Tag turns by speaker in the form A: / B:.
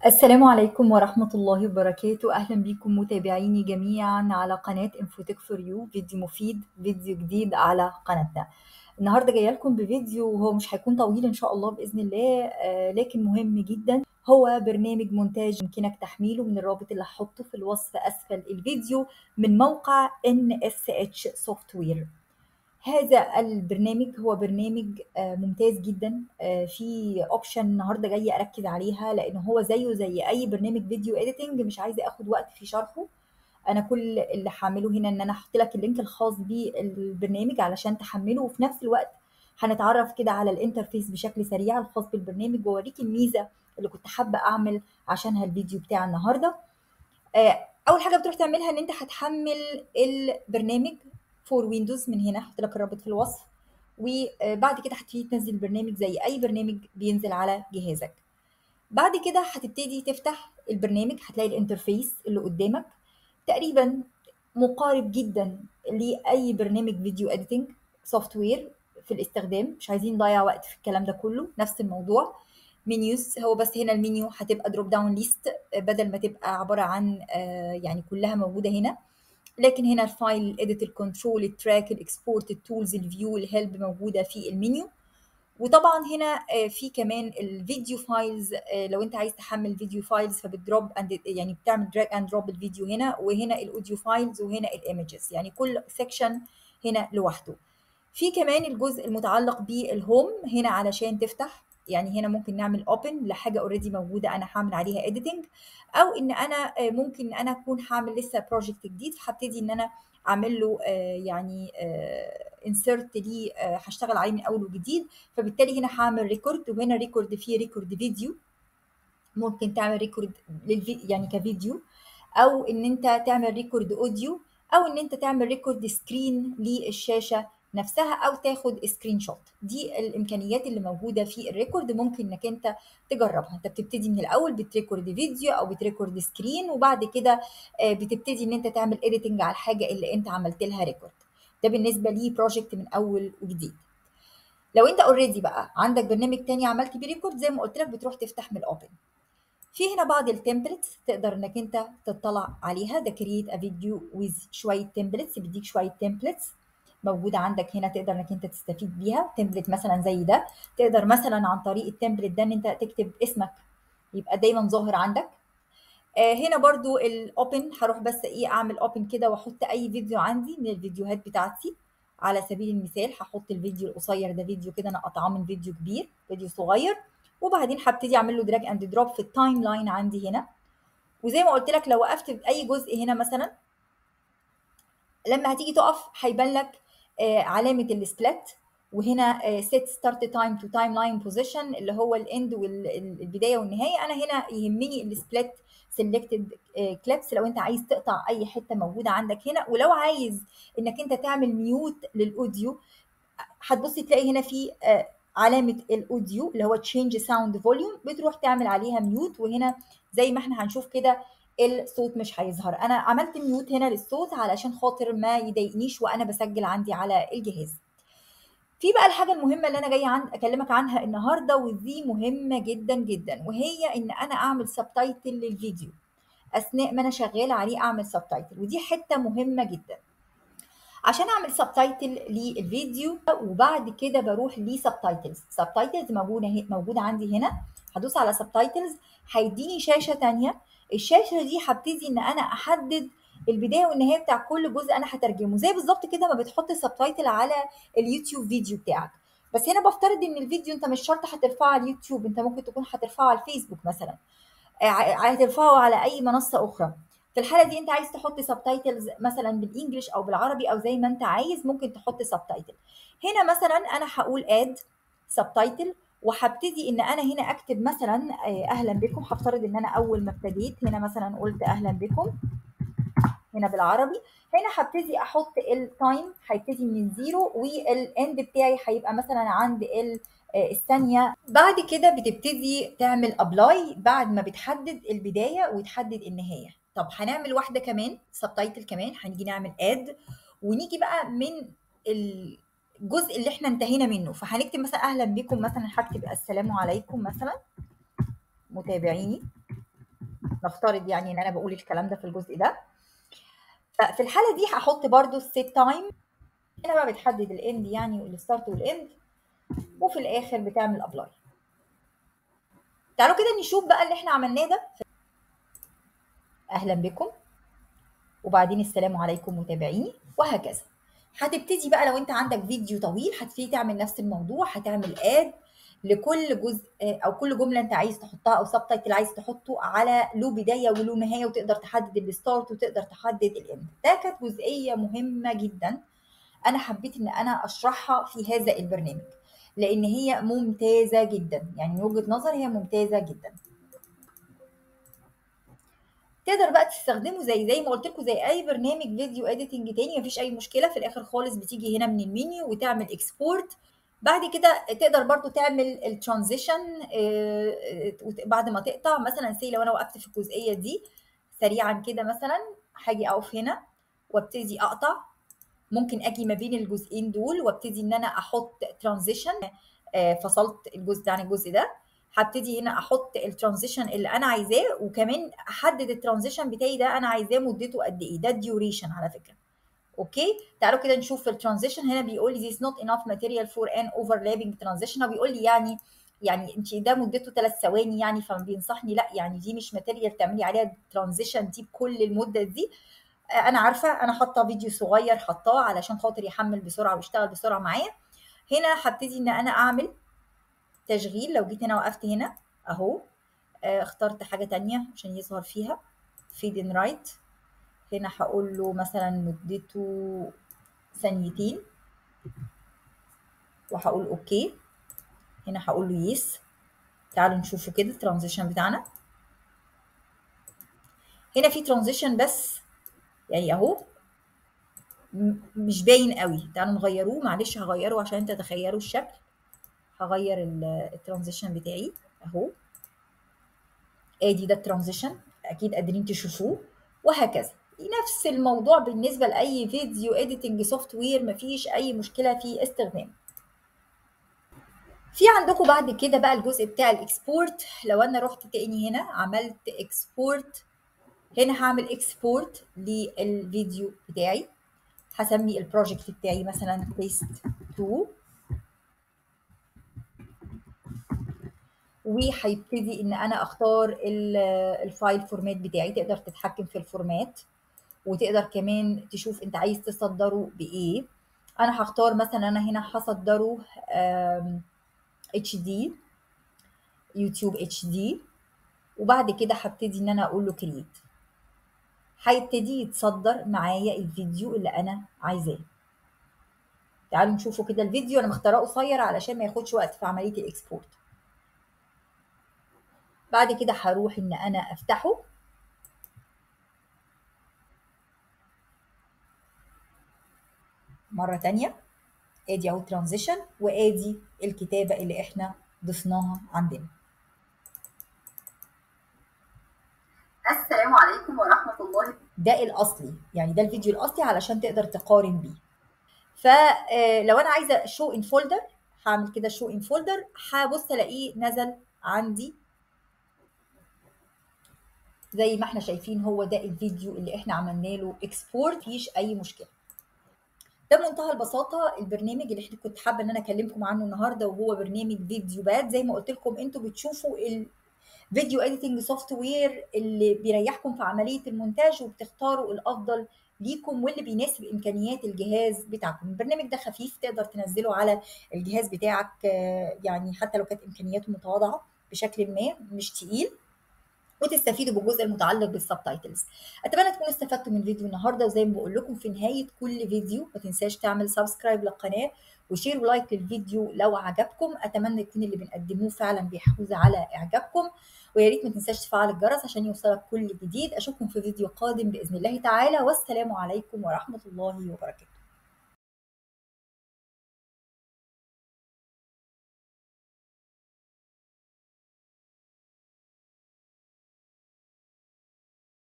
A: السلام عليكم ورحمة الله وبركاته أهلا بكم متابعيني جميعا على قناة انفوتك فور يو فيديو مفيد فيديو جديد على قناتنا النهاردة جاية لكم بفيديو وهو مش هيكون طويل إن شاء الله بإذن الله آه، لكن مهم جدا هو برنامج مونتاج يمكنك تحميله من الرابط اللي هحطه في الوصف أسفل الفيديو من موقع NSH Software هذا البرنامج هو برنامج آه، ممتاز جدا آه، في اوبشن النهارده جايه اركز عليها لان هو زيه زي اي برنامج فيديو اديتنج مش عايزه اخد وقت في شرحه انا كل اللي هعمله هنا ان انا احط لك اللينك الخاص بالبرنامج علشان تحمله وفي نفس الوقت هنتعرف كده على الانترفيس بشكل سريع الخاص بالبرنامج واوريك الميزه اللي كنت حابه اعمل عشانها الفيديو بتاع النهارده آه، اول حاجه بتروح تعملها ان انت هتحمل البرنامج فور ويندوز من هنا هحط لك الرابط في الوصف وبعد كده هتبتدي تنزل البرنامج زي اي برنامج بينزل على جهازك بعد كده هتبتدي تفتح البرنامج هتلاقي الانترفيس اللي قدامك تقريبا مقارب جدا لاي برنامج فيديو اديتنج سوفت وير في الاستخدام مش عايزين نضيع وقت في الكلام ده كله نفس الموضوع منيوز هو بس هنا المنيو هتبقى دروب داون ليست بدل ما تبقى عباره عن آه، يعني كلها موجوده هنا لكن هنا الفايل الاديت الكنترول التراك الاكسبورت التولز الفيو الهيلب موجوده في المنيو وطبعا هنا آه، في كمان الفيديو فايلز آه، لو انت عايز تحمل فيديو فايلز فبتدروب اند يعني بتعمل دراج اند دروب الفيديو هنا وهنا الاوديو فايلز وهنا الايمجز يعني كل سيكشن هنا لوحده في كمان الجزء المتعلق بالهوم هنا علشان تفتح يعني هنا ممكن نعمل اوبن لحاجه اوريدي موجوده انا هعمل عليها اديتنج او ان انا آه، ممكن ان انا اكون هعمل لسه بروجكت جديد فهبتدي ان انا اعمل له آه، يعني انسرت ليه آه، هشتغل عليه من اول وجديد فبالتالي هنا هعمل ريكورد وهنا ريكورد فيه ريكورد فيديو ممكن تعمل ريكورد للفي يعني كفيديو او ان انت تعمل ريكورد اوديو او ان انت تعمل ريكورد سكرين للشاشه نفسها او تاخد سكرين شوت دي الامكانيات اللي موجوده في الريكورد ممكن انك انت تجربها انت بتبتدي من الاول بتريكورد فيديو او بتريكورد سكرين وبعد كده آه، بتبتدي ان انت تعمل اديتنج على الحاجه اللي انت عملت لها ريكورد ده بالنسبه لي بروجكت من اول وجديد لو انت اوريدي بقى عندك برنامج تاني عملت بيه ريكورد زي ما قلت لك بتروح تفتح من الاوبن في هنا بعض التمبلتس تقدر انك انت تطلع عليها ده كرييت ا فيديو ويز شويه تمبلتس بيديك شويه تمبلتس موجوده عندك هنا تقدر انك انت تستفيد بيها تمبلت مثلا زي ده تقدر مثلا عن طريق التمبلت ده ان انت تكتب اسمك يبقى دايما ظاهر عندك آه هنا برضو الاوبن هروح بس ايه اعمل اوبن كده واحط اي فيديو عندي من الفيديوهات بتاعتي على سبيل المثال هحط الفيديو القصير ده فيديو كده انا قطعاه من فيديو كبير فيديو صغير وبعدين هبتدي اعمل له دراج اند دروب في التايم لاين عندي هنا وزي ما قلت لك لو وقفت في اي جزء هنا مثلا لما هتيجي تقف هيبان لك آه، علامه السبلت وهنا سيت ستارت تايم تو تايم لاين بوزيشن اللي هو الاند والبدايه والنهايه انا هنا يهمني السبلت سيلكتد كليبس لو انت عايز تقطع اي حته موجوده عندك هنا ولو عايز انك انت تعمل ميوت للاوديو هتبص تلاقي هنا في آه، علامه الاوديو اللي هو تشينج ساوند فوليوم بتروح تعمل عليها ميوت وهنا زي ما احنا هنشوف كده الصوت مش هيظهر انا عملت ميوت هنا للصوت علشان خاطر ما يضايقنيش وانا بسجل عندي على الجهاز في بقى الحاجه المهمه اللي انا جايه عن اكلمك عنها النهارده ودي مهمه جدا جدا وهي ان انا اعمل سبتايتل للفيديو اثناء ما انا شغاله عليه اعمل سبتايتل ودي حته مهمه جدا عشان اعمل سبتايتل للفيديو وبعد كده بروح لسبتايتلز سبتايتلز موجوده هي- موجوده عندي هنا هدوس على سبتايتلز هيديني شاشه تانية الشاشه دي هبتدي ان انا احدد البدايه والنهايه بتاع كل جزء انا هترجمه زي بالظبط كده ما بتحط سبتايتل على اليوتيوب فيديو بتاعك بس هنا بفترض ان الفيديو انت مش شرط هترفعه على اليوتيوب انت ممكن تكون هترفعه على الفيسبوك مثلا ع- هترفعه على اي منصه اخرى في الحاله دي انت عايز تحط سبتايتلز مثلا بالانجلش او بالعربي او زي ما انت عايز ممكن تحط سبتايتل هنا مثلا انا هقول اد سبتايتل وهبتدي ان انا هنا اكتب مثلا آه، اهلا بكم هفترض ان انا اول ما ابتديت هنا مثلا قلت اهلا بكم هنا بالعربي هنا هبتدي احط التايم هيبتدي من زيرو والاند بتاعي هيبقى مثلا عند ال آه، الثانيه بعد كده بتبتدي تعمل ابلاي بعد ما بتحدد البدايه وتحدد النهايه طب هنعمل واحده كمان سبتايتل كمان هنيجي نعمل اد ونيجي بقى من الجزء اللي احنا انتهينا منه فهنكتب مثلا اهلا بكم مثلا هكتب السلام عليكم مثلا متابعيني نفترض يعني ان انا بقول الكلام ده في الجزء ده ففي الحاله دي هحط برده السيت تايم هنا بقى بتحدد الاند يعني والستارت والاند وفي الاخر بتعمل ابلاي تعالوا كده نشوف بقى اللي احنا عملناه ده اهلا بكم وبعدين السلام عليكم متابعيني وهكذا هتبتدي بقى لو انت عندك فيديو طويل هتبتدي تعمل نفس الموضوع هتعمل اد لكل جزء او كل جمله انت عايز تحطها او سب تايتل عايز تحطه على له بدايه وله نهايه وتقدر تحدد الستارت وتقدر تحدد الاند ده كانت جزئيه مهمه جدا انا حبيت ان انا اشرحها في هذا البرنامج لان هي ممتازه جدا يعني من وجهه نظري هي ممتازه جدا تقدر بقى تستخدمه زي زي ما قلت لكم زي اي برنامج فيديو اديتنج تاني مفيش اي مشكله في الاخر خالص بتيجي هنا من المنيو وتعمل اكسبورت بعد كده تقدر برضو تعمل الترانزيشن بعد ما تقطع مثلا سي لو انا وقفت في الجزئيه دي سريعا كده مثلا هاجي اقف هنا وابتدي اقطع ممكن اجي ما بين الجزئين دول وابتدي ان انا احط ترانزيشن فصلت الجزء ده عن الجزء ده هبتدي هنا احط الترانزيشن اللي انا عايزاه وكمان احدد الترانزيشن بتاعي ده انا عايزاه مدته قد ايه ده الديوريشن على فكره اوكي تعالوا كده نشوف في الترانزيشن هنا بيقول لي this not enough material for an overlapping transition بيقول لي يعني يعني انت ده مدته ثلاث ثواني يعني فبينصحني لا يعني دي مش ماتيريال تعملي عليها ترانزيشن دي بكل المده دي انا عارفه انا حاطه فيديو صغير حطاه علشان خاطر يحمل بسرعه ويشتغل بسرعه معايا هنا هبتدي ان انا اعمل تشغيل لو جيت هنا وقفت هنا اهو اخترت حاجه تانية عشان يظهر فيها فيد ان رايت هنا هقول له مثلا مدته ثانيتين وهقول اوكي هنا هقول له يس تعالوا نشوفوا كده الترانزيشن بتاعنا هنا في ترانزيشن بس يعني اهو مش باين قوي تعالوا نغيروه معلش هغيره عشان تتخيلوا الشكل هغير الترانزيشن بتاعي اهو ادي ده الترانزيشن اكيد قادرين تشوفوه وهكذا نفس الموضوع بالنسبه لاي فيديو اديتنج سوفت وير مفيش اي مشكله في استخدامه في عندكم بعد كده بقى الجزء بتاع الاكسبورت لو انا رحت تاني هنا عملت اكسبورت هنا هعمل اكسبورت للفيديو بتاعي هسمي البروجكت بتاعي مثلا تيست 2 وهيبتدي ان انا اختار الفايل فورمات بتاعي تقدر تتحكم في الفورمات وتقدر كمان تشوف انت عايز تصدره بايه انا هختار مثلا انا هنا هصدره اتش دي يوتيوب اتش دي وبعد كده هبتدي ان انا اقول له كريت هيبتدي يتصدر معايا الفيديو اللي انا عايزاه تعالوا نشوفوا كده الفيديو انا مختاراه قصير علشان ما ياخدش وقت في عمليه الاكسبورت بعد كده هروح ان انا افتحه مره تانية ادي اهو ترانزيشن وادي الكتابه اللي احنا ضفناها عندنا
B: السلام عليكم ورحمه الله
A: ده الاصلي يعني ده الفيديو الاصلي علشان تقدر تقارن بيه فلو انا عايزه شو ان فولدر هعمل كده شو ان فولدر هبص الاقيه نزل عندي زي ما احنا شايفين هو ده الفيديو اللي احنا عملنا له اكسبورت مفيش اي مشكله ده بمنتهى البساطه البرنامج اللي احنا كنت حابه ان انا اكلمكم عنه النهارده وهو برنامج فيديو باد زي ما قلت لكم انتوا بتشوفوا الفيديو اديتنج سوفت وير اللي بيريحكم في عمليه المونتاج وبتختاروا الافضل ليكم واللي بيناسب امكانيات الجهاز بتاعكم البرنامج ده خفيف تقدر تنزله على الجهاز بتاعك يعني حتى لو كانت امكانياته متواضعه بشكل ما مش تقيل وتستفيدوا بالجزء المتعلق بالسبتايتلز اتمنى تكونوا استفدتوا من فيديو النهارده وزي ما بقول لكم في نهايه كل فيديو ما تنساش تعمل سبسكرايب للقناه وشير ولايك للفيديو لو عجبكم اتمنى يكون اللي بنقدموه فعلا بيحوز على اعجابكم ويا ريت ما تنساش تفعل الجرس عشان يوصلك كل جديد اشوفكم في فيديو قادم باذن الله تعالى والسلام عليكم ورحمه الله وبركاته